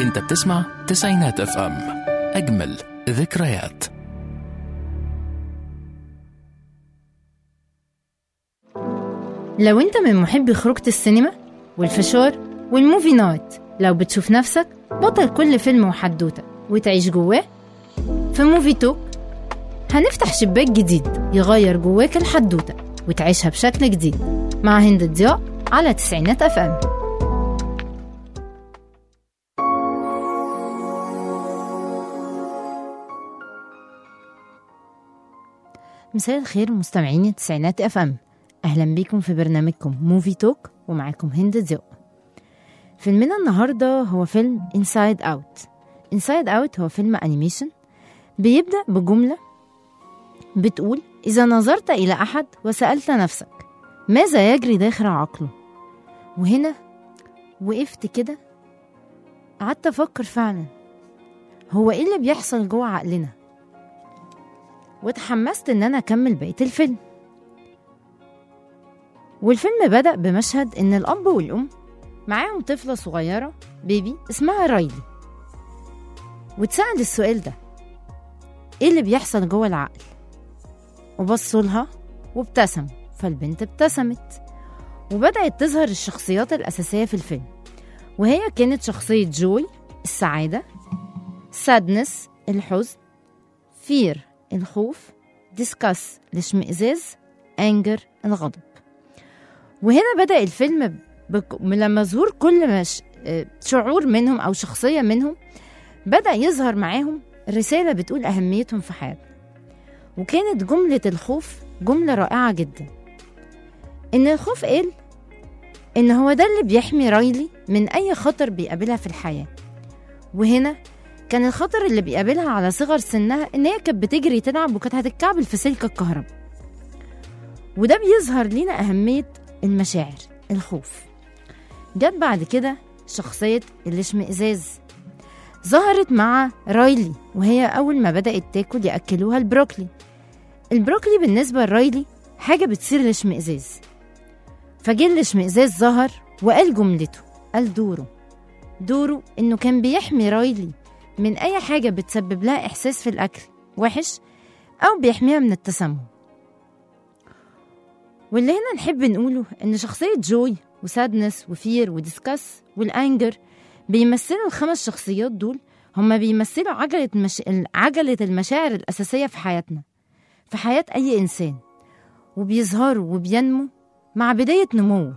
انت بتسمع تسعينات اف ام اجمل ذكريات لو انت من محبي خروجة السينما والفشار والموفي نايت لو بتشوف نفسك بطل كل فيلم وحدوتة وتعيش جواه في موفي توك هنفتح شباك جديد يغير جواك الحدوتة وتعيشها بشكل جديد مع هند ضياء على تسعينات اف ام مساء الخير مستمعين التسعينات اف ام اهلا بيكم في برنامجكم موفي توك ومعاكم هند ضياء فيلمنا النهارده هو فيلم انسايد اوت انسايد اوت هو فيلم انيميشن بيبدا بجمله بتقول اذا نظرت الى احد وسالت نفسك ماذا يجري داخل عقله وهنا وقفت كده قعدت افكر فعلا هو ايه اللي بيحصل جوه عقلنا واتحمست ان انا اكمل بقيه الفيلم والفيلم بدأ بمشهد إن الأب والأم معاهم طفلة صغيرة بيبي اسمها رايلي واتسأل السؤال ده إيه اللي بيحصل جوه العقل وبصوا لها وابتسم فالبنت ابتسمت وبدأت تظهر الشخصيات الأساسية في الفيلم وهي كانت شخصية جوي السعادة سادنس الحزن فير الخوف ديسكاس الاشمئزاز انجر الغضب وهنا بدأ الفيلم بك... لما ظهور كل مش... آه، شعور منهم أو شخصية منهم بدأ يظهر معاهم رسالة بتقول أهميتهم في حياتنا وكانت جملة الخوف جملة رائعة جدا إن الخوف قال إن هو ده اللي بيحمي رايلي من أي خطر بيقابلها في الحياة وهنا كان الخطر اللي بيقابلها على صغر سنها إن هي كانت بتجري تلعب وكانت هتتكعبل في سلك الكهرباء وده بيظهر لينا أهمية المشاعر الخوف جت بعد كده شخصية الاشمئزاز ظهرت مع رايلي وهي أول ما بدأت تاكل يأكلوها البروكلي البروكلي بالنسبة لرايلي حاجة بتصير الاشمئزاز فجه الاشمئزاز ظهر وقال جملته قال دوره دوره إنه كان بيحمي رايلي من أي حاجة بتسبب لها إحساس في الأكل وحش أو بيحميها من التسمم واللي هنا نحب نقوله إن شخصية جوي وسادنس وفير وديسكاس والأنجر بيمثلوا الخمس شخصيات دول هما بيمثلوا عجلة, مش... عجلة المشاعر الأساسية في حياتنا في حياة أي إنسان وبيظهروا وبينموا مع بداية نموه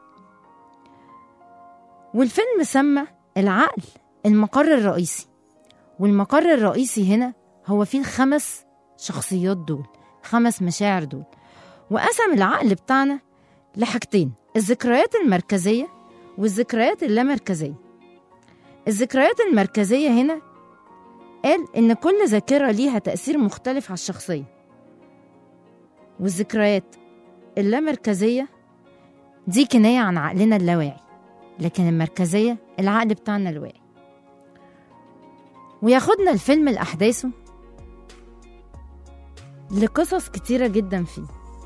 والفيلم سمى العقل المقر الرئيسي والمقر الرئيسي هنا هو فيه الخمس شخصيات دول خمس مشاعر دول وقسم العقل بتاعنا لحاجتين الذكريات المركزية والذكريات اللامركزية الذكريات المركزية هنا قال إن كل ذاكرة ليها تأثير مختلف على الشخصية والذكريات اللامركزية دي كناية عن عقلنا اللاواعي لكن المركزية العقل بتاعنا الواعي وياخدنا الفيلم لأحداثه لقصص كتيرة جدا فيه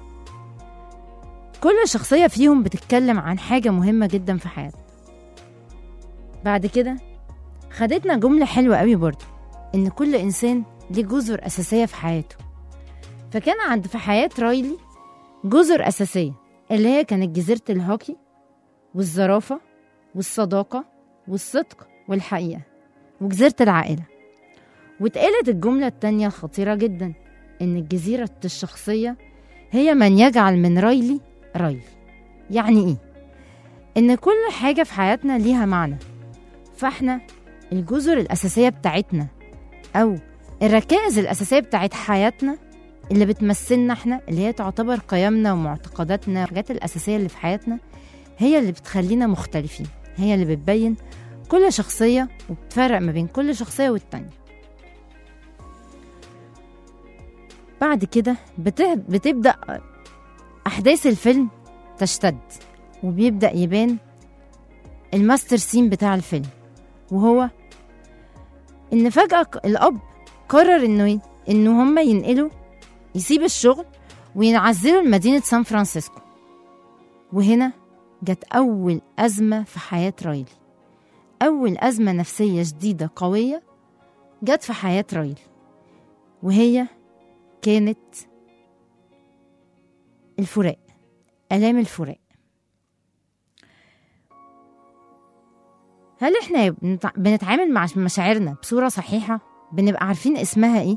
كل شخصية فيهم بتتكلم عن حاجة مهمة جدا في حياتنا بعد كده خدتنا جملة حلوة قوي برضو إن كل إنسان ليه جزر أساسية في حياته فكان عند في حياة رايلي جزر أساسية اللي هي كانت جزيرة الهوكي والزرافة والصداقة والصدق والحقيقة وجزيرة العائلة واتقالت الجملة التانية الخطيرة جدا إن الجزيرة الشخصية هي من يجعل من رايلي رايلي يعني إيه؟ إن كل حاجة في حياتنا ليها معنى فإحنا الجزر الأساسية بتاعتنا أو الركائز الأساسية بتاعت حياتنا اللي بتمثلنا إحنا اللي هي تعتبر قيمنا ومعتقداتنا الحاجات الأساسية اللي في حياتنا هي اللي بتخلينا مختلفين هي اللي بتبين كل شخصية وبتفرق ما بين كل شخصية والتانية بعد كده بت... بتبدأ أحداث الفيلم تشتد وبيبدأ يبان الماستر سين بتاع الفيلم وهو إن فجأة الأب قرر إنه ي... إنه هما ينقلوا يسيب الشغل وينعزلوا لمدينة سان فرانسيسكو وهنا جت أول أزمة في حياة رايلي أول أزمة نفسية شديدة قوية جت في حياة رايل وهي كانت الفراق آلام الفراق هل احنا بنتع- بنتعامل مع مشاعرنا بصورة صحيحة؟ بنبقى عارفين اسمها ايه؟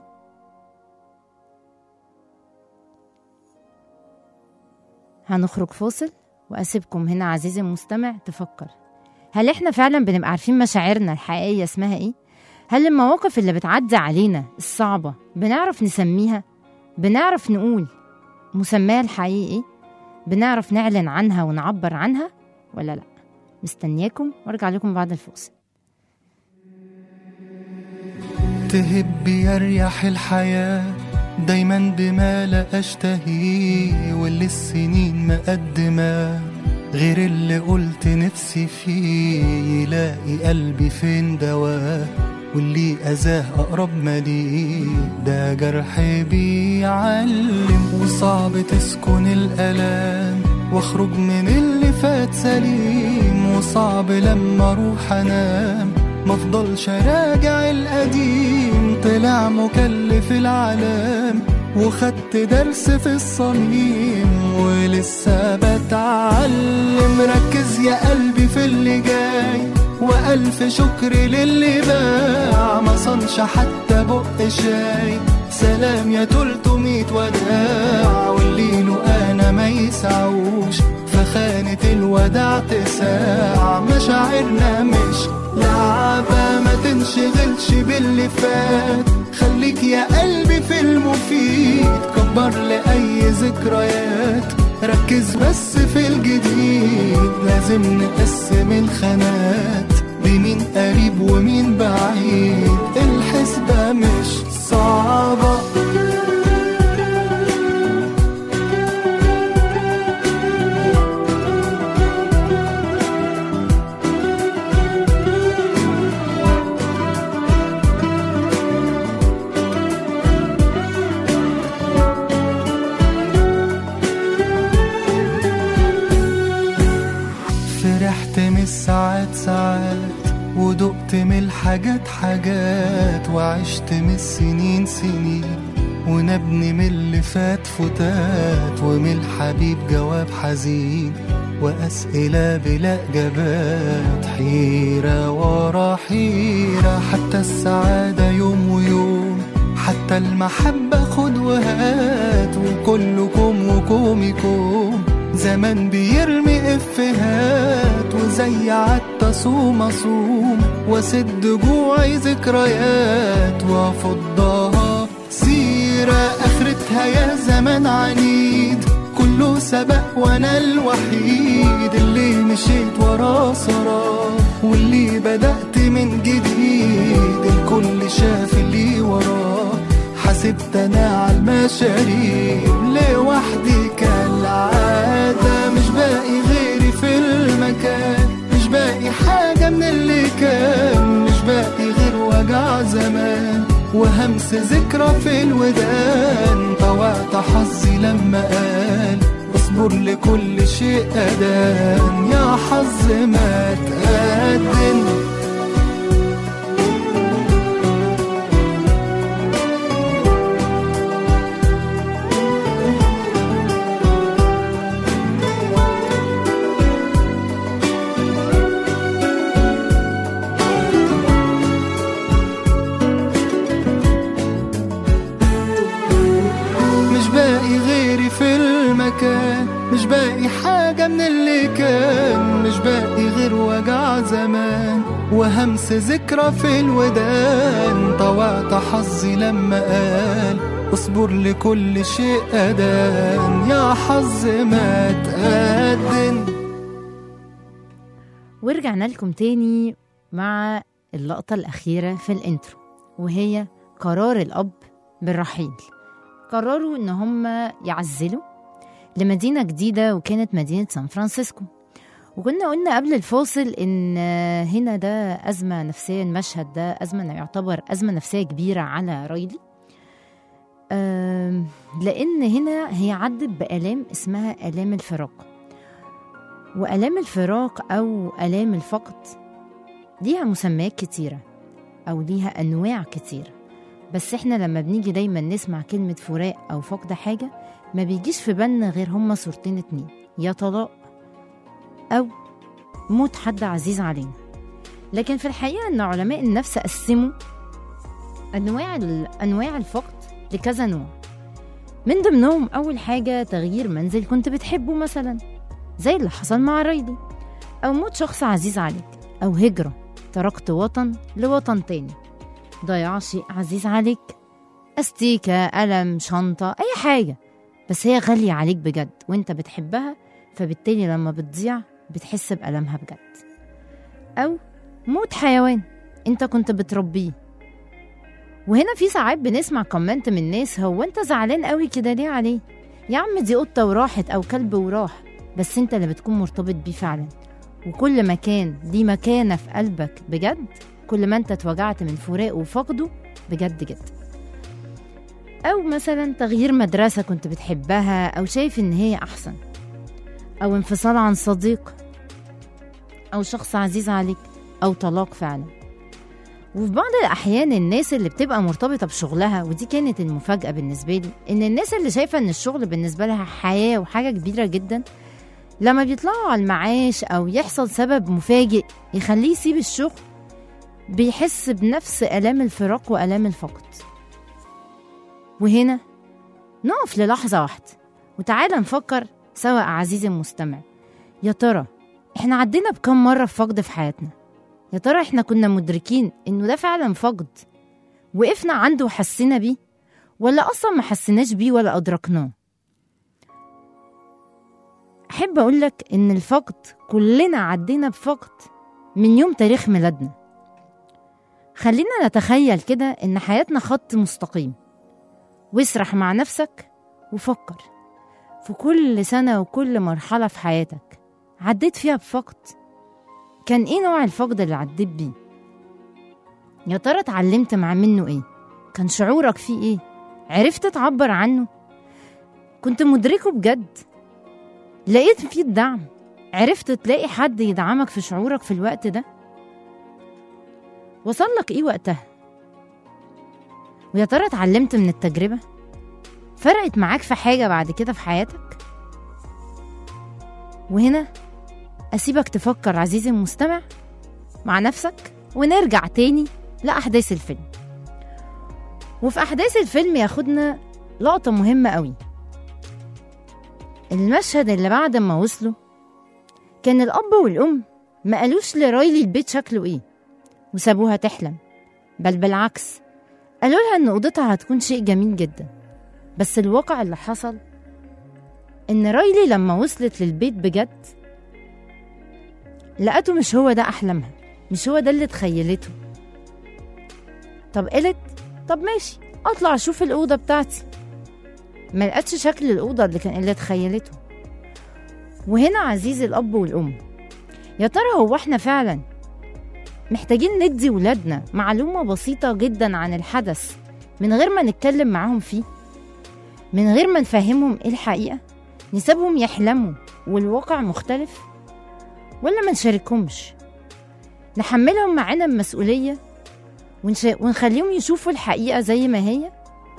هنخرج فاصل واسيبكم هنا عزيزي المستمع تفكر هل احنا فعلا بنبقى عارفين مشاعرنا الحقيقية اسمها ايه؟ هل المواقف اللي بتعدي علينا الصعبة بنعرف نسميها؟ بنعرف نقول مسماها الحقيقي ايه؟ بنعرف نعلن عنها ونعبر عنها ولا لا؟ مستنياكم وارجع لكم بعد الفاصل تهب يريح الحياة دايما بما لا أشتهيه واللي السنين مقدمة غير اللي قلت نفسي فيه يلاقي قلبي فين دواه واللي أذاه أقرب ما ليه ده جرح بيعلم وصعب تسكن الألام واخرج من اللي فات سليم وصعب لما اروح انام مفضلش راجع القديم طلع مكلف العالم وخدت درس في الصميم ولسه بتعلم ركز يا قلبي في اللي جاي وألف شكر للي باع ما صنش حتى بق شاي سلام يا تلتمية وداع واللي له أنا ما يسعوش فخانة الوداع تساع مشاعرنا مش لعبة ما تنشغلش باللي فات خليك يا قلبي في المفيد كبر لأي ذكريات ركز بس في الجديد لازم نقسم الخانات بمين قريب ومين بعيد الحسبة مش صعبة فرحت من الساعات ساعات ودقت من الحاجات حاجات وعشت من السنين سنين ونبني من اللي فات فتات ومن الحبيب جواب حزين وأسئلة بلا إجابات حيرة ورا حيرة حتى السعادة يوم ويوم حتى المحبة خد وهات وكلكم وكومكم زمان بيرمي افهات وزي عدت صوم اصوم واسد جوعي ذكريات وافضها سيرة اخرتها يا زمان عنيد كله سبق وانا الوحيد اللي مشيت وراه سراه واللي بدأت من جديد الكل شاف اللي وراه حسبت انا على المشاريب لوحدي كالعادة مش باقي غيري في المكان مش باقي حاجة من اللي كان مش باقي غير وجع زمان وهمس ذكرى في الودان طوعت حظي لما قال اصبر لكل شيء أدان يا حظ ما تقدم مش باقي غيري في المكان مش باقي حاجة من اللي كان مش باقي غير وجع زمان وهمس ذكرى في الودان طوعت حظي لما قال اصبر لكل شيء أدان يا حظ ما تقدم ورجعنا لكم تاني مع اللقطة الأخيرة في الانترو وهي قرار الأب بالرحيل قرروا إن هم يعزلوا لمدينة جديدة وكانت مدينة سان فرانسيسكو وكنا قلنا قبل الفاصل إن هنا ده أزمة نفسية المشهد ده أزمة يعتبر أزمة نفسية كبيرة على رايلي آم، لأن هنا هي عدت بآلام اسمها آلام الفراق وآلام الفراق أو آلام الفقد ليها مسميات كتيرة أو ليها أنواع كتيرة بس إحنا لما بنيجي دايما نسمع كلمة فراق أو فقد حاجة ما بيجيش في بالنا غير هما صورتين اتنين يا طلاق أو موت حد عزيز علينا لكن في الحقيقة إن علماء النفس قسموا أنواع ال- أنواع الفقد لكذا نوع من ضمنهم أول حاجة تغيير منزل كنت بتحبه مثلا زي اللي حصل مع رايدي أو موت شخص عزيز عليك أو هجرة تركت وطن لوطن تاني ضياع شيء عزيز عليك أستيكة قلم شنطة أي حاجة بس هي غالية عليك بجد وانت بتحبها فبالتالي لما بتضيع بتحس بألمها بجد أو موت حيوان انت كنت بتربيه وهنا في ساعات بنسمع كومنت من الناس هو انت زعلان قوي كده ليه عليه يا عم دي قطة وراحت أو كلب وراح بس انت اللي بتكون مرتبط بيه فعلا وكل ما كان دي مكانة في قلبك بجد كل ما انت اتوجعت من فراقه وفقده بجد جدا أو مثلا تغيير مدرسة كنت بتحبها أو شايف إن هي أحسن أو انفصال عن صديق أو شخص عزيز عليك أو طلاق فعلا وفي بعض الأحيان الناس اللي بتبقى مرتبطة بشغلها ودي كانت المفاجأة بالنسبة لي إن الناس اللي شايفة إن الشغل بالنسبة لها حياة وحاجة كبيرة جدا لما بيطلعوا على المعاش أو يحصل سبب مفاجئ يخليه يسيب الشغل بيحس بنفس آلام الفراق وآلام الفقد وهنا نقف للحظة واحدة وتعالى نفكر سوا عزيزي المستمع يا ترى احنا عدينا بكم مرة فقد في حياتنا يا ترى احنا كنا مدركين انه ده فعلا فقد وقفنا عنده وحسينا بيه ولا اصلا ما حسيناش بيه ولا ادركناه احب اقولك ان الفقد كلنا عدينا بفقد من يوم تاريخ ميلادنا خلينا نتخيل كده ان حياتنا خط مستقيم واسرح مع نفسك وفكر في كل سنة وكل مرحلة في حياتك عديت فيها بفقد كان ايه نوع الفقد اللي عديت بيه يا ترى اتعلمت مع منه ايه كان شعورك فيه ايه عرفت تعبر عنه كنت مدركه بجد لقيت فيه الدعم عرفت تلاقي حد يدعمك في شعورك في الوقت ده وصل لك ايه وقتها ويا ترى اتعلمت من التجربة فرقت معاك في حاجة بعد كده في حياتك وهنا أسيبك تفكر عزيزي المستمع مع نفسك ونرجع تاني لأحداث الفيلم وفي أحداث الفيلم ياخدنا لقطة مهمة قوي المشهد اللي بعد ما وصلوا كان الأب والأم ما قالوش لرايلي البيت شكله إيه وسابوها تحلم بل بالعكس قالوا لها إن أوضتها هتكون شيء جميل جدا بس الواقع اللي حصل إن رايلي لما وصلت للبيت بجد لقته مش هو ده أحلامها مش هو ده اللي تخيلته طب قالت طب ماشي أطلع أشوف الأوضة بتاعتي ما لقتش شكل الأوضة اللي كان اللي تخيلته وهنا عزيزي الأب والأم يا ترى هو احنا فعلا محتاجين ندي ولادنا معلومة بسيطة جدا عن الحدث من غير ما نتكلم معاهم فيه من غير ما نفهمهم ايه الحقيقة نسيبهم يحلموا والواقع مختلف ولا ما نشاركهمش نحملهم معانا المسؤولية ونش... ونخليهم يشوفوا الحقيقة زي ما هي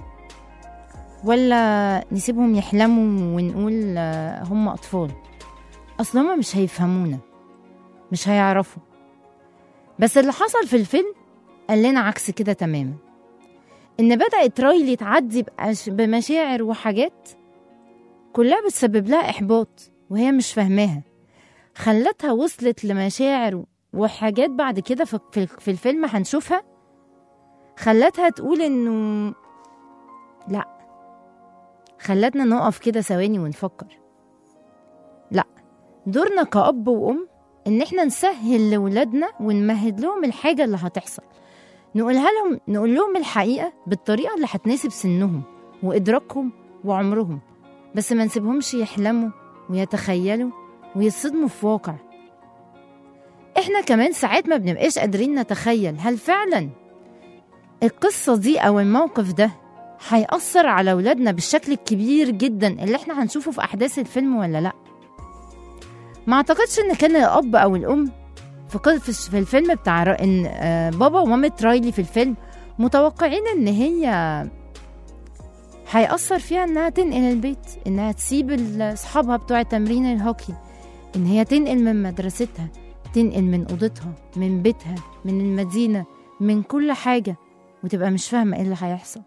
ولا نسيبهم يحلموا ونقول آه، هم أطفال أصل هما مش هيفهمونا مش هيعرفوا بس اللي حصل في الفيلم قال لنا عكس كده تماما إن بدأت رايلي تعدي بأش- بمشاعر وحاجات كلها بتسبب لها إحباط وهي مش فاهماها خلتها وصلت لمشاعر وحاجات بعد كده في في- في الفيلم هنشوفها خلتها تقول إنه لأ خلتنا نقف كده ثواني ونفكر لا دورنا كأب وأم إن إحنا نسهل لولادنا ونمهد لهم الحاجة اللي هتحصل نقولها لهم نقول لهم الحقيقة بالطريقة اللي هتناسب سنهم وإدراكهم وعمرهم بس ما نسيبهمش يحلموا ويتخيلوا ويتصدموا في واقع إحنا كمان ساعات ما بنبقاش قادرين نتخيل هل فعلا القصة دي أو الموقف ده هيأثر على ولادنا بالشكل الكبير جدا اللي احنا هنشوفه في أحداث الفيلم ولا لأ ما أعتقدش إن كان الأب أو الأم في قل- في في الفيلم بتاع را- ان آه، بابا ومامة رايلي في الفيلم متوقعين ان هي هيأثر فيها انها تنقل البيت انها تسيب ال- اصحابها بتوع تمرين الهوكي ان هي تنقل من مدرستها تنقل من اوضتها من بيتها من المدينة من كل حاجة وتبقى مش فاهمة ايه اللي هيحصل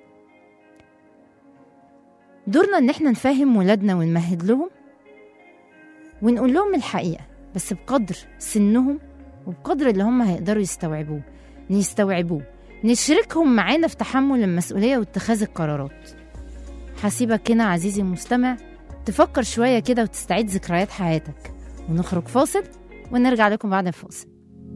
دورنا ان احنا نفهم ولادنا ونمهد لهم ونقول لهم الحقيقة بس بقدر سنهم وبقدر اللي هم هيقدروا يستوعبوه يستوعبوه نشركهم معانا في تحمل المسؤولية واتخاذ القرارات هسيبك هنا عزيزي المستمع تفكر شوية كده وتستعيد ذكريات حياتك ونخرج فاصل ونرجع لكم بعد الفاصل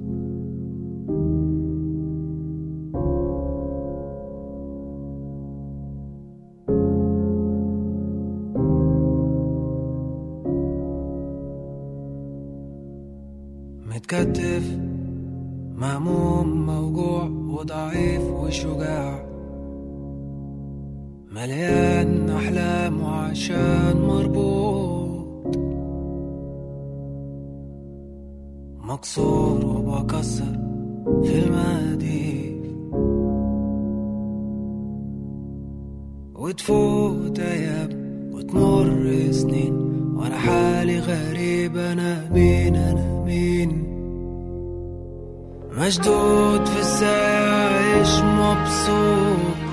متكتف مهموم موجوع وضعيف وشجاع مليان أحلام وعشان مربوط مكسور وبكسر في المقاديف وتفوت أيام وتمر سنين وأنا حالي غريب أنا مين أنا مين مشدود في الساعة عايش مبسوط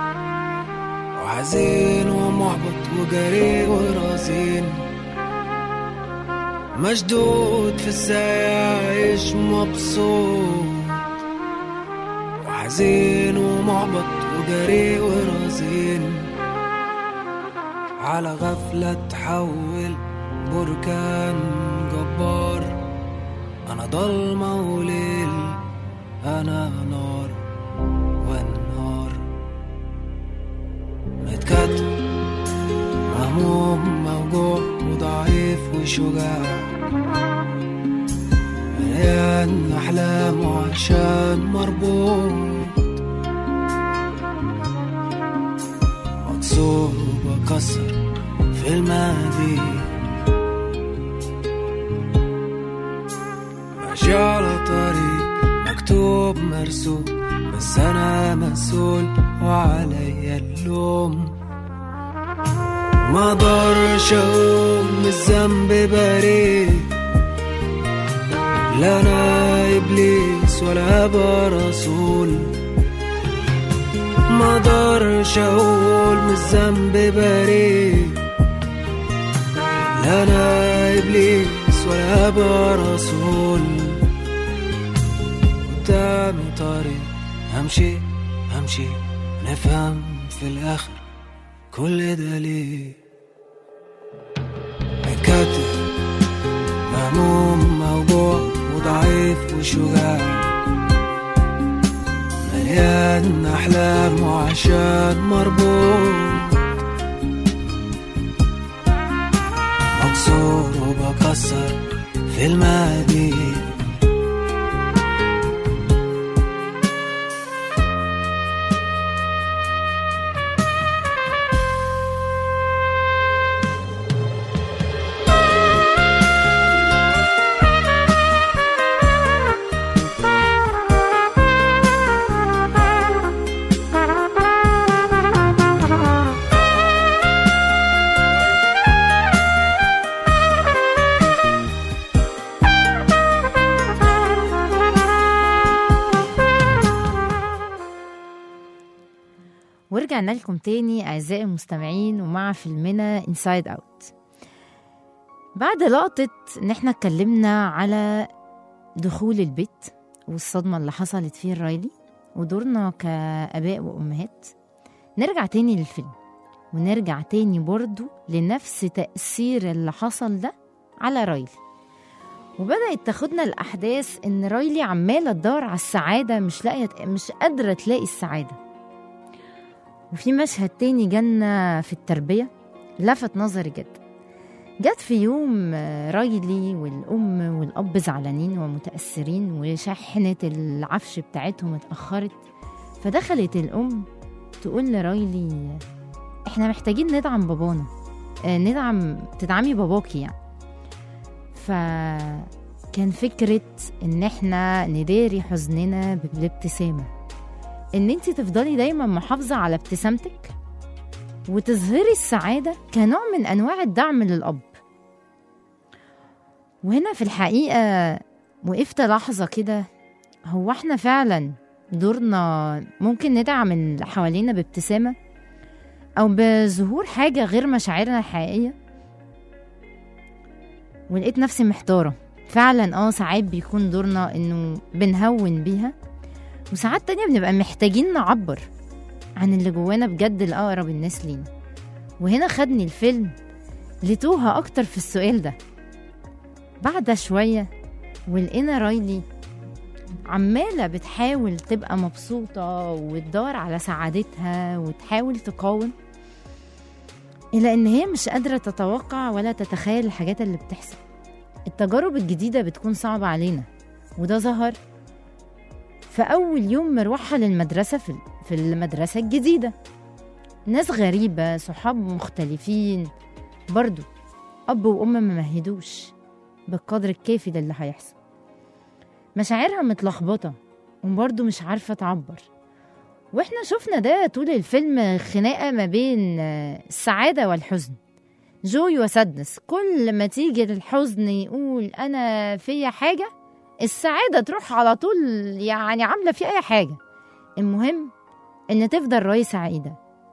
وحزين ومحبط وجري ورزين مشدود في الساعة عايش مبسوط وحزين ومحبط وجري ورزين على غفلة تحول بركان جبار أنا ضلمة وليل أنا نار والنار متكتف مهموم موجوع وضعيف وشجاع مليان أحلام وعشان مربوط مكسور وبكسر في الماضي ماشي على طريق مكتوب مرسوم بس أنا مسؤول وعليا اللوم ما اقدرش اقوم من الذنب بريء لا انا ابليس ولا ابقى رسول ما اقدرش اقول من الذنب بريء لا انا ابليس ولا ابقى رسول قدامي طريق همشي همشي نفهم في الاخر كل ده ليه متكتف مهموم موجوع وضعيف وشجاع مليان أحلام وعشان مربوط مكسور وبكسر في الماضي ورجعنا لكم تاني أعزائي المستمعين ومع فيلمنا انسايد اوت بعد لقطة إن احنا اتكلمنا على دخول البيت والصدمة اللي حصلت فيه الرايلي ودورنا كآباء وأمهات نرجع تاني للفيلم ونرجع تاني برضو لنفس تأثير اللي حصل ده على رايلي وبدأت تاخدنا الأحداث إن رايلي عمالة تدور على السعادة مش لاقية مش قادرة تلاقي السعادة وفي مشهد تاني جالنا في التربية لفت نظري جدا جت في يوم آه، رايلي والأم والأب زعلانين ومتأثرين وشحنة العفش بتاعتهم اتأخرت فدخلت الأم تقول لرايلي احنا محتاجين ندعم بابانا آه، ندعم تدعمي باباكي يعني فكان كان فكرة إن إحنا نداري حزننا بالابتسامة إن أنت تفضلي دايما محافظة على ابتسامتك وتظهري السعادة كنوع من أنواع الدعم للأب وهنا في الحقيقة وقفت لحظة كده هو احنا فعلا دورنا ممكن ندعم اللي حوالينا بابتسامة أو بظهور حاجة غير مشاعرنا الحقيقية ولقيت نفسي محتارة فعلا اه ساعات بيكون دورنا انه بنهون بيها وساعات تانية بنبقى محتاجين نعبر عن اللي جوانا بجد لأقرب الناس لينا وهنا خدني الفيلم لتوها أكتر في السؤال ده بعد شوية ولقينا رايلي عمالة بتحاول تبقى مبسوطة وتدور على سعادتها وتحاول تقاوم إلى إن هي مش قادرة تتوقع ولا تتخيل الحاجات اللي بتحصل التجارب الجديدة بتكون صعبة علينا وده ظهر في أول يوم مروحها للمدرسة في في المدرسة الجديدة ناس غريبة صحاب مختلفين برضو أب وأم ما مهدوش بالقدر الكافي للي هيحصل مشاعرها متلخبطة وبرضه مش عارفة تعبر واحنا شفنا ده طول الفيلم خناقة ما بين آه، السعادة والحزن جوي وسادنس كل ما تيجي الحزن يقول أنا فيا حاجة السعادة تروح على طول يعني عاملة فيه أي حاجة المهم إن تفضل راي سعيدة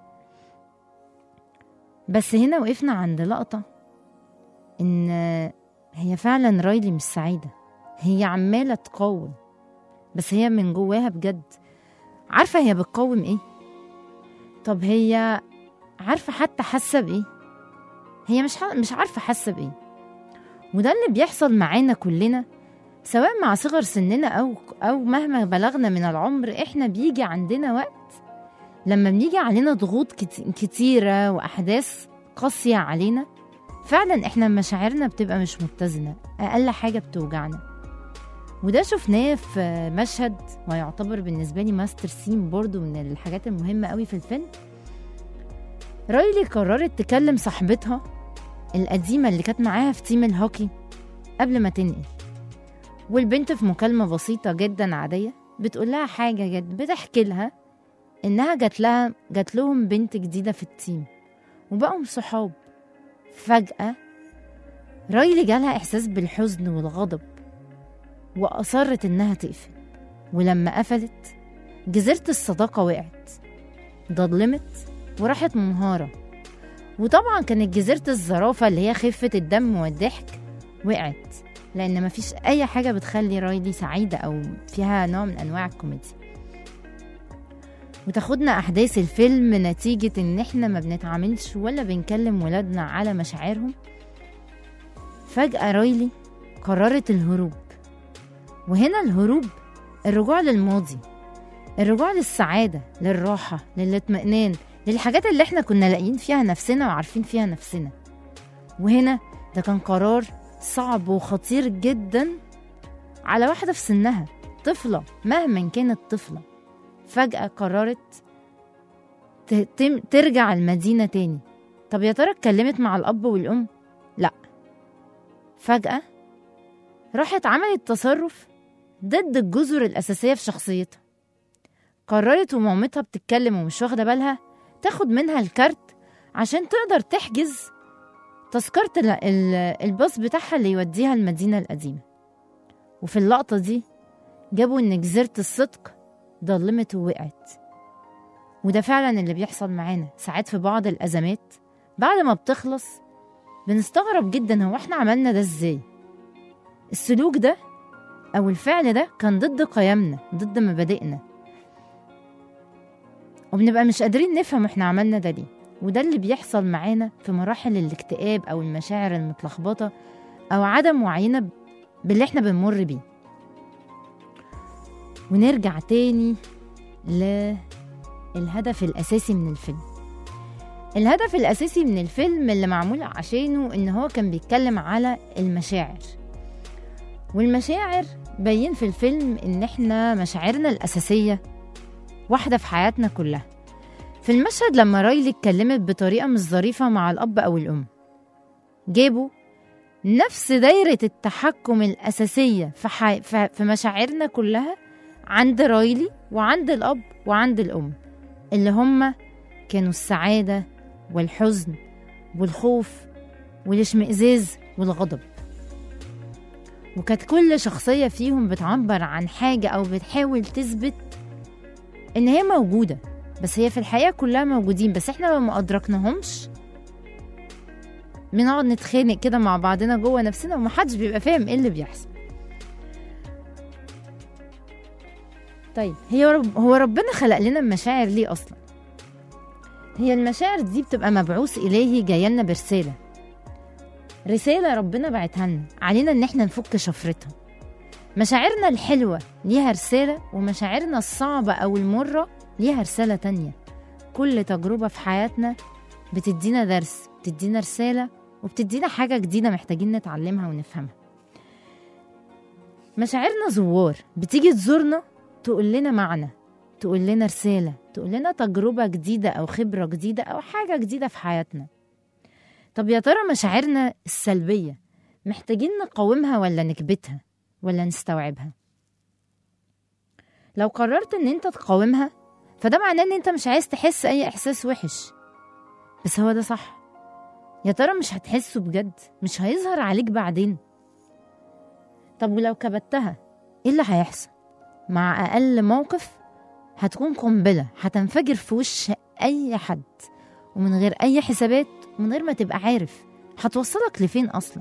بس هنا وقفنا عند لقطة إن هي فعلا رايلي مش سعيدة هي عمالة تقاوم بس هي من جواها بجد عارفة هي بتقاوم ايه طب هي عارفة حتى حاسة بايه هي مش ح... مش عارفة حاسة بايه وده اللي بيحصل معانا كلنا سواء مع صغر سننا أو أو مهما بلغنا من العمر إحنا بيجي عندنا وقت لما بنيجي علينا ضغوط كت- كتيرة وأحداث قاسية علينا فعلا إحنا مشاعرنا بتبقى مش متزنة أقل حاجة بتوجعنا وده شفناه في مشهد ويعتبر بالنسبة لي ماستر سين برضو من الحاجات المهمة قوي في الفيلم رايلي قررت تكلم صاحبتها القديمة اللي كانت معاها في تيم الهوكي قبل ما تنقل والبنت في مكالمة بسيطة جدا عادية بتقول لها حاجة جد بتحكي لها إنها جات لها جات لهم بنت جديدة في التيم وبقوا صحاب فجأة رايلي جالها إحساس بالحزن والغضب وأصرت إنها تقفل ولما قفلت جزيرة الصداقة وقعت ضلمت وراحت منهارة وطبعا كانت جزيرة الزرافة اللي هي خفة الدم والضحك وقعت لأن مفيش أي حاجة بتخلي رايلي سعيدة أو فيها نوع من أنواع الكوميديا وتاخدنا أحداث الفيلم نتيجة إن إحنا ما بنتعاملش ولا بنكلم ولادنا على مشاعرهم فجأة رايلي قررت الهروب وهنا الهروب الرجوع للماضي الرجوع للسعادة للراحة للاطمئنان للحاجات اللي احنا كنا لاقيين فيها نفسنا وعارفين فيها نفسنا وهنا ده كان قرار صعب وخطير جدا على واحدة في سنها طفلة مهما كانت طفلة فجأة قررت ت- تم- ترجع المدينة تاني طب يا ترى اتكلمت مع الأب والأم؟ لأ فجأة راحت عملت تصرف ضد الجزر الأساسية في شخصيتها قررت ومامتها بتتكلم ومش واخدة بالها تاخد منها الكارت عشان تقدر تحجز تذكرة ال- ال- الباص بتاعها اللي يوديها المدينة القديمة وفي اللقطة دي جابوا إن جزيرة الصدق ضلمت ووقعت وده فعلا اللي بيحصل معانا ساعات في بعض الأزمات بعد ما بتخلص بنستغرب جدا هو احنا عملنا ده ازاي السلوك ده أو الفعل ده كان ضد قيمنا ضد مبادئنا وبنبقى مش قادرين نفهم احنا عملنا ده ليه وده اللي بيحصل معانا في مراحل الاكتئاب أو المشاعر المتلخبطة أو عدم وعينا ب- باللي احنا بنمر بيه ونرجع تاني للهدف الأساسي من الفيلم الهدف الأساسي من الفيلم اللي معمول عشانه إن هو كان بيتكلم على المشاعر والمشاعر باين في الفيلم إن إحنا مشاعرنا الأساسية واحدة في حياتنا كلها في المشهد لما رايلي اتكلمت بطريقة مش ظريفة مع الأب أو الأم جابوا نفس دايرة التحكم الأساسية في, حي... في في مشاعرنا كلها عند رايلي وعند الأب وعند الأم اللي هم كانوا السعادة والحزن والخوف والاشمئزاز والغضب وكانت كل شخصية فيهم بتعبر عن حاجة أو بتحاول تثبت إن هي موجودة بس هي في الحقيقة كلها موجودين بس احنا لو ما أدركناهمش بنقعد نتخانق كده مع بعضنا جوه نفسنا ومحدش بيبقى فاهم ايه اللي بيحصل طيب هي رب هو ربنا خلق لنا المشاعر ليه اصلا هي المشاعر دي بتبقى مبعوث الهي جايه لنا برساله رساله ربنا بعتها لنا علينا ان احنا نفك شفرتها مشاعرنا الحلوه ليها رساله ومشاعرنا الصعبه او المره ليها رساله تانية كل تجربه في حياتنا بتدينا درس بتدينا رساله وبتدينا حاجه جديده محتاجين نتعلمها ونفهمها مشاعرنا زوار بتيجي تزورنا تقول لنا معنى تقول لنا رسالة تقول لنا تجربة جديدة أو خبرة جديدة أو حاجة جديدة في حياتنا طب يا ترى مشاعرنا السلبية محتاجين نقاومها ولا نكبتها ولا نستوعبها لو قررت ان انت تقاومها فده معناه ان انت مش عايز تحس اي احساس وحش بس هو ده صح يا ترى مش هتحسه بجد مش هيظهر عليك بعدين طب ولو كبتها ايه اللي هيحصل مع اقل موقف هتكون قنبله هتنفجر في وش اي حد ومن غير اي حسابات ومن غير ما تبقى عارف هتوصلك لفين اصلا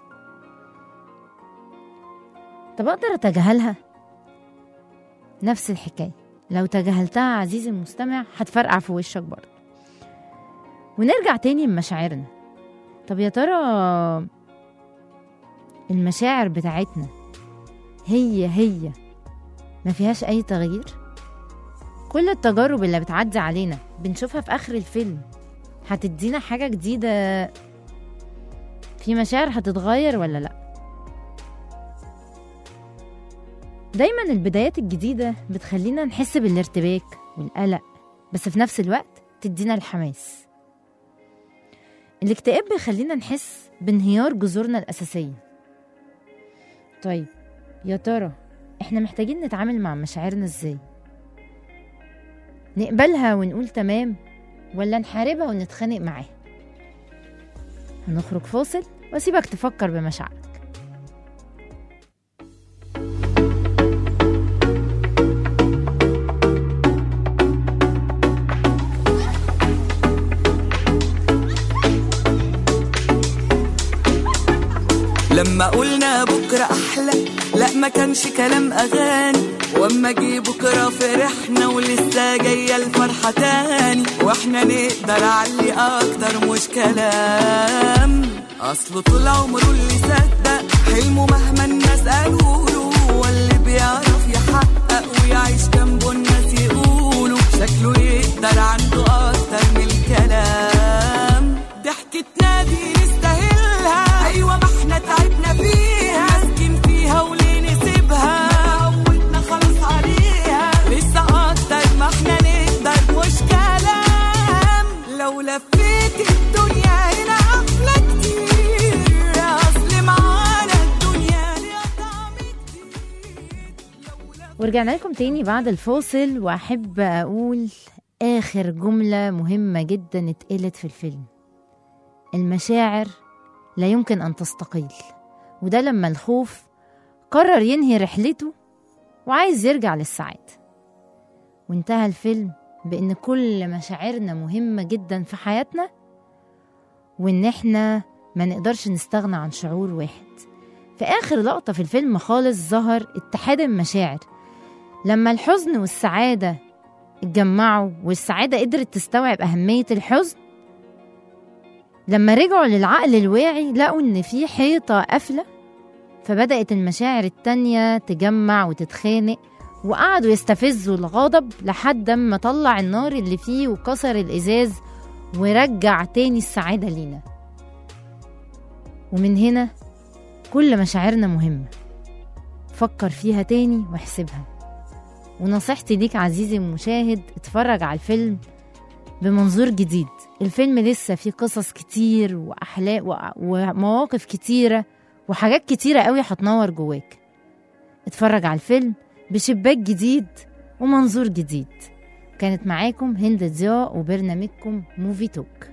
طب اقدر اتجاهلها نفس الحكايه لو تجاهلتها عزيزي المستمع هتفرقع في وشك برضه ونرجع تاني لمشاعرنا طب يا ترى المشاعر بتاعتنا هي هي ما فيهاش أي تغيير كل التجارب اللي بتعدي علينا بنشوفها في آخر الفيلم هتدينا حاجة جديدة في مشاعر هتتغير ولا لأ دايما البدايات الجديدة بتخلينا نحس بالارتباك والقلق بس في نفس الوقت تدينا الحماس الاكتئاب بيخلينا نحس بانهيار جذورنا الأساسية طيب يا ترى احنا محتاجين نتعامل مع مشاعرنا ازاي نقبلها ونقول تمام ولا نحاربها ونتخانق معاها هنخرج فاصل واسيبك تفكر بمشاعرك لما قلنا بكرة أحلى لا ما كانش كلام أغاني واما جه بكرة فرحنا ولسه جاية الفرحة تاني واحنا نقدر علي أكتر مش كلام أصله طول عمره اللي صدق حلمه مهما الناس قالوا له هو اللي بيعرف يحقق ويعيش جنبه الناس يقولوا شكله يقدر عنده أكتر من الكلام ضحكتنا دي نستاهلها أيوة ما احنا تعبنا فيها ماسكين فيها وليه نسيبها عودنا خلاص عليها لسه أكتر ما احنا نقدر مش كلام لو لفيت الدنيا هنا أحلى كتير أصل معانا الدنيا ليها طعم كتير ورجعنا لكم تاني بعد الفاصل واحب اقول اخر جمله مهمه جدا اتقالت في الفيلم المشاعر لا يمكن ان تستقيل وده لما الخوف قرر ينهي رحلته وعايز يرجع للسعاده وانتهى الفيلم بان كل مشاعرنا مهمه جدا في حياتنا وان احنا ما نقدرش نستغنى عن شعور واحد في اخر لقطه في الفيلم خالص ظهر اتحاد المشاعر لما الحزن والسعادة اتجمعوا والسعادة قدرت تستوعب أهمية الحزن لما رجعوا للعقل الواعي لقوا إن في حيطة قافلة فبدأت المشاعر التانية تجمع وتتخانق وقعدوا يستفزوا الغضب لحد ما طلع النار اللي فيه وكسر الإزاز ورجع تاني السعادة لينا ومن هنا كل مشاعرنا مهمة فكر فيها تاني واحسبها ونصيحتي ليك عزيزي المشاهد اتفرج على الفيلم بمنظور جديد الفيلم لسه فيه قصص كتير وأحلام وع- ومواقف كتيرة وحاجات كتيرة قوي هتنور جواك اتفرج على الفيلم بشباك جديد ومنظور جديد كانت معاكم هند ضياء وبرنامجكم موفي توك